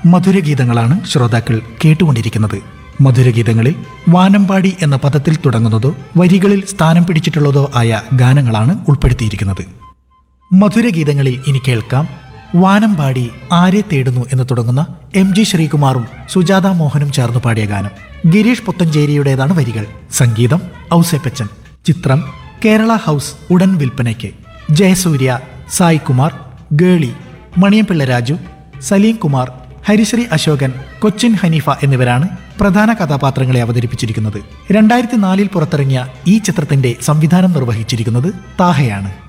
മധുരഗീതങ്ങളാണ് ശ്രോതാക്കൾ കേട്ടുകൊണ്ടിരിക്കുന്നത് മധുരഗീതങ്ങളിൽ വാനമ്പാടി എന്ന പദത്തിൽ തുടങ്ങുന്നതോ വരികളിൽ സ്ഥാനം പിടിച്ചിട്ടുള്ളതോ ആയ ഗാനങ്ങളാണ് ഉൾപ്പെടുത്തിയിരിക്കുന്നത് മധുരഗീതങ്ങളിൽ ഇനി കേൾക്കാം വാനമ്പാടി ആരെ തേടുന്നു എന്ന് തുടങ്ങുന്ന എം ജി ശ്രീകുമാറും സുജാത മോഹനും ചേർന്ന് പാടിയ ഗാനം ഗിരീഷ് പുത്തഞ്ചേരിയുടേതാണ് വരികൾ സംഗീതം ഔസേപ്പച്ചൻ ചിത്രം കേരള ഹൗസ് ഉടൻ വിൽപ്പനയ്ക്ക് ജയസൂര്യ സായ് കുമാർ ഗേളി മണിയംപിള്ള രാജു സലീം കുമാർ ഹരിശ്രീ അശോകൻ കൊച്ചിൻ ഹനീഫ എന്നിവരാണ് പ്രധാന കഥാപാത്രങ്ങളെ അവതരിപ്പിച്ചിരിക്കുന്നത് രണ്ടായിരത്തി നാലിൽ പുറത്തിറങ്ങിയ ഈ ചിത്രത്തിന്റെ സംവിധാനം നിർവഹിച്ചിരിക്കുന്നത് താഹയാണ്